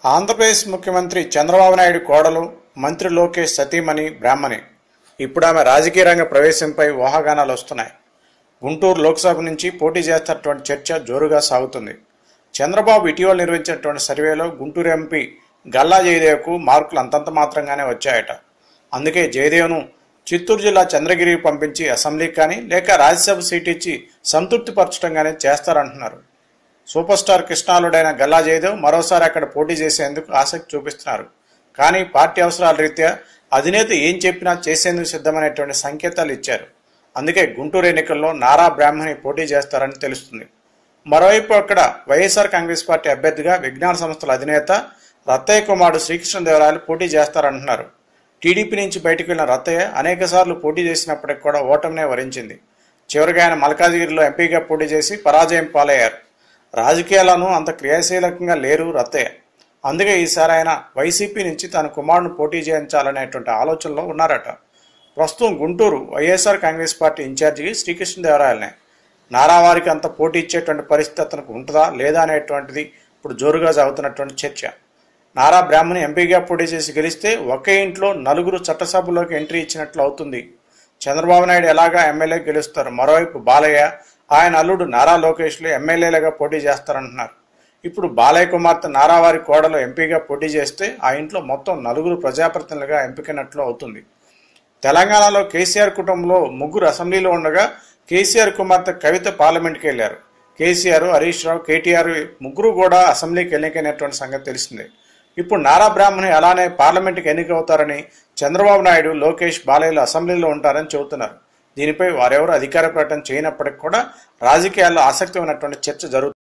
ఆంధ్రప్రదేశ్ ముఖ్యమంత్రి చంద్రబాబు నాయుడు కోడలు మంత్రి లోకేష్ సతీమణి బ్రాహ్మణి ఇప్పుడు ఆమె రాజకీయ రంగ ప్రవేశంపై ఊహాగానాలు వస్తున్నాయి గుంటూరు లోక్సభ నుంచి పోటీ చేస్తున్నటువంటి చర్చ జోరుగా సాగుతుంది చంద్రబాబు ఇటీవల నిర్వహించినటువంటి సర్వేలో గుంటూరు ఎంపీ గల్లా జయదేవ్కు మార్కులు అంతంత మాత్రంగానే వచ్చాయట అందుకే జయదేవ్ను చిత్తూరు జిల్లా చంద్రగిరికి పంపించి అసెంబ్లీకి కానీ లేక రాజ్యసభ సీట్ ఇచ్చి సంతృప్తిపరచడం కానీ చేస్తారంటున్నారు సూపర్ స్టార్ కృష్ణాలుడైన గల్లా జయదేవ్ మరోసారి అక్కడ పోటీ చేసేందుకు ఆసక్తి చూపిస్తున్నారు కానీ పార్టీ అవసరాల రీత్యా అధినేత ఏం చెప్పినా చేసేందుకు సిద్ధమనేటువంటి సంకేతాలు ఇచ్చారు అందుకే గుంటూరు ఎన్నికల్లో నారా బ్రాహ్మణి పోటీ చేస్తారని తెలుస్తుంది మరోవైపు అక్కడ వైఎస్ఆర్ కాంగ్రెస్ పార్టీ అభ్యర్థిగా విజ్ఞాన సంస్థల అధినేత రత్తయ్య కుమారుడు శ్రీకృష్ణదేవరాయలు పోటీ చేస్తారంటున్నారు టీడీపీ నుంచి బయటకు వెళ్లిన రత్తయ్య అనేకసార్లు పోటీ చేసినప్పటికి కూడా ఓటమినే వరించింది చివరిగా ఆయన మల్కాజిగిరిలో ఎంపీగా పోటీ చేసి పరాజయం పాలయ్యారు రాజకీయాలను అంత క్రియాశీలకంగా లేరు రత్తయ్య అందుకే ఈసారి ఆయన వైసీపీ నుంచి తన కుమారుడు పోటీ చేయించాలనేటువంటి ఆలోచనలో ఉన్నారట ప్రస్తుతం గుంటూరు వైఎస్ఆర్ కాంగ్రెస్ పార్టీ ఇన్ఛార్జికి శ్రీకృష్ణదేవరాయలనే నారావారికి అంత పోటీ ఇచ్చేటువంటి పరిస్థితి అతనికి ఉంటుందా లేదా అనేటువంటిది ఇప్పుడు జోరుగా సాగుతున్నటువంటి చర్చ నారా బ్రాహ్మణి ఎంపీగా పోటీ చేసి గెలిస్తే ఒకే ఇంట్లో నలుగురు చట్టసభలోకి ఎంట్రీ ఇచ్చినట్లు అవుతుంది చంద్రబాబు నాయుడు ఎలాగా ఎమ్మెల్యే గెలుస్తారు మరోవైపు బాలయ్య ఆయన అల్లుడు నారా లోకేష్లు ఎమ్మెల్యేలుగా పోటీ చేస్తారంటున్నారు ఇప్పుడు బాలయ్య కుమార్తె నారావారి కోడలు ఎంపీగా పోటీ చేస్తే ఆ ఇంట్లో మొత్తం నలుగురు ప్రజాప్రతినిధులుగా ఎంపికైనట్లు అవుతుంది తెలంగాణలో కేసీఆర్ కుటుంబంలో ముగ్గురు అసెంబ్లీలో ఉండగా కేసీఆర్ కుమార్తె కవిత పార్లమెంట్కి వెళ్లారు కేసీఆర్ హరీష్ రావు కేటీఆర్ ముగ్గురు కూడా అసెంబ్లీకి ఎన్నికైనటువంటి సంగతి తెలిసిందే ఇప్పుడు నారా బ్రాహ్మణి అలానే పార్లమెంట్కి ఎన్నికవుతారని చంద్రబాబు నాయుడు లోకేష్ బాలయ్యలు అసెంబ్లీలో ఉంటారని చెబుతున్నారు దీనిపై వారెవరు అధికార ప్రకటన చేయనప్పటికీ కూడా రాజకీయాల్లో ఆసక్తి ఉన్నటువంటి చర్చ జరుగుతుంది